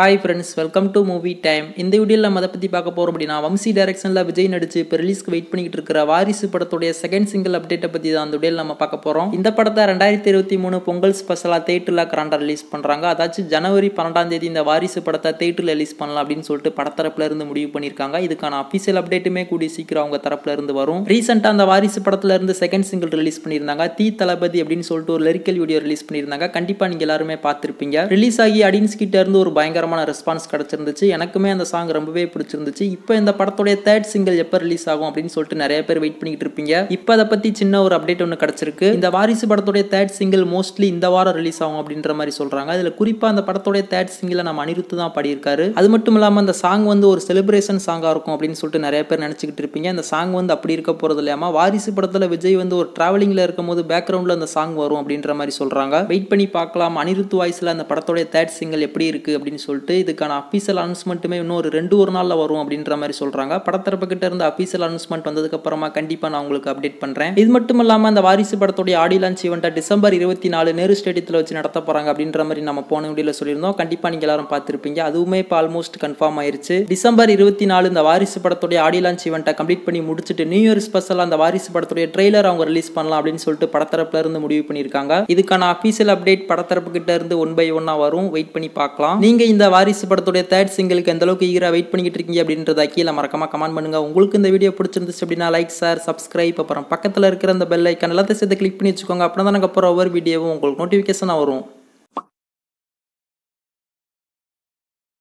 hi friends welcome to movie time இந்த வீடியோவில் நம்ம அதை பற்றி பார்க்க போகிறோம் அப்படின்னா வம்சி டைரக்ஷனில் விஜய் நடிச்சு இப்போ ரிலீஸ்க்கு வெயிட் பண்ணிக்கிட்டு இருக்கிற வாரிசு படத்துடைய செகண்ட் சிங்கிள் அப்டேட்டை பற்றி தான் அந்த வீடியோவில் நம்ம பார்க்க போகிறோம் இந்த படத்தை ரெண்டாயிரத்தி இருபத்தி மூணு பொங்கல் ஸ்பெஷலாக தேட்டரில் கரண்டாக ரிலீஸ் பண்ணுறாங்க அதாச்சும் ஜனவரி பன்னெண்டாம் தேதி இந்த வாரிசு படத்தை தேட்டரில் ரிலீஸ் பண்ணலாம் அப்படின்னு சொல்லிட்டு படத்தரப்புல இருந்து முடிவு பண்ணியிருக்காங்க இதுக்கான அஃபிஷியல் அப்டேட்டுமே கூடி சீக்கிரம் அவங்க தரப்புல இருந்து வரும் ரீசெண்டாக அந்த வாரிசு படத்துல இருந்து செகண்ட் சிங்கிள் ரிலீஸ் பண்ணியிருந்தாங்க தீ தளபதி அப்படின்னு சொல்லிட்டு ஒரு லிரிக்கல் வீடியோ ரிலீஸ் பண்ணியிருந்தாங்க கண்டிப்பாக நீங்கள் எல்லாருமே பார்த்துருப்பீங்க ரிலீஸ் ஆகி அடின்ஸ் கிட்ட இருந்து ஒரு பயங்கரமான ரெஸ்பான்ஸ் கிடைச்சிருந்துச்சு எனக்குமே அந்த சாங் ரொம்பவே பிடிச்சிருந்துச்சு இப்போ இந்த படத்துடைய தேர்ட் சிங்கிள் எப்போ ரிலீஸ் ஆகும் அப்படின்னு சொல்லிட்டு நிறைய பேர் வெயிட் பண்ணிட்டு இருப்பீங்க இப்போ அதை பற்றி சின்ன ஒரு அப்டேட் ஒன்று கிடைச்சிருக்கு இந்த வாரிசு படத்துடைய தேர்ட் சிங்கிள் மோஸ்ட்லி இந்த வாரம் ரிலீஸ் ஆகும் அப்படின்ற மாதிரி சொல்கிறாங்க அதில் குறிப்பாக அந்த படத்துடைய தேர்ட் சிங்கிளை நம்ம அனிருத்து தான் பாடியிருக்காரு அது மட்டும் இல்லாமல் அந்த சாங் வந்து ஒரு செலிப்ரேஷன் சாங்காக இருக்கும் அப்படின்னு சொல்லிட்டு நிறைய பேர் நினச்சிக்கிட்டு இருப்பீங்க அந்த சாங் வந்து அப்படி இருக்க போகிறது இல்லாமல் வாரிசு படத்தில் விஜய் வந்து ஒரு டிராவலிங்கில் இருக்கும் போது பேக்ரவுண்டில் அந்த சாங் வரும் அப்படின்ற மாதிரி சொல்கிறாங்க வெயிட் பண்ணி பார்க்கலாம் அனிருத் வாய்ஸில் அந்த படத்துடைய தேர்ட் சிங்கிள் எப்படி இருக்குது அப்படின்னு சொல்லிட்டு இதுக்கான அஃபீஷியல் அனௌன்ஸ்மெண்ட்டுமே இன்னும் ஒரு ரெண்டு ஒரு நாளில் வரும் அப்படின்ற மாதிரி சொல்கிறாங்க படத்தரப்பு கிட்ட இருந்து அஃபீஷியல் அனௌன்ஸ்மெண்ட் வந்ததுக்கு அப்புறமா கண்டிப்பாக நான் உங்களுக்கு அப்டேட் பண்ணுறேன் இது மட்டும் இல்லாமல் அந்த வாரிசு படத்துடைய ஆடி லான்ச் ஈவெண்ட்டை டிசம்பர் இருபத்தி நாலு நேரு ஸ்டேடியத்தில் வச்சு நடத்த போகிறாங்க அப்படின்ற மாதிரி நம்ம போன வீடியோவில் சொல்லியிருந்தோம் கண்டிப்பாக நீங்கள் எல்லாரும் பார்த்துருப்பீங்க அதுவுமே இப்போ ஆல்மோஸ்ட் கன்ஃபார்ம் ஆயிருச்சு டிசம்பர் இருபத்தி நாலு இந்த வாரிசு படத்துடைய ஆடி லான்ச் ஈவெண்ட்டை கம்ப்ளீட் பண்ணி முடிச்சுட்டு நியூ இயர் ஸ்பெஷல் அந்த வாரிசு படத்துடைய ட்ரெய்லர் அவங்க ரிலீஸ் பண்ணலாம் அப்படின்னு சொல்லிட்டு படத்தரப்புல இருந்து முடிவு பண்ணியிருக்காங்க இதுக்கான அஃபீஷியல் அப்டேட் படத்தரப்பு கிட்ட இருந்து ஒன் பை ஒன்னா வரும் வெயிட் பண்ணி பார்க்கலாம் நீங்க இந்த வாரிசு படத்துடைய தேர்ட் சிங்கிளுக்கு எந்த அளவுக்கு ஈகரா வெயிட் பண்ணிக்கிட்டு இருக்கீங்க அப்படின்றத கீழே மறக்காம கமெண்ட் பண்ணுங்க உங்களுக்கு இந்த வீடியோ பிடிச்சிருந்துச்சு அப்படின்னா லைக் சார் சப்ஸ்கிரைப் அப்புறம் பக்கத்தில் இருக்கிற அந்த பெல் ஐக்கான் எல்லாத்தையும் சேர்த்து கிளிக் பண்ணி வச்சுக்கோங்க அப்படின்னா தான் நாங்கள் அப்புறம் ஒவ்வொரு வீடியோவும் உங்களுக்கு நோட்டிஃபிகேஷனாக வரும்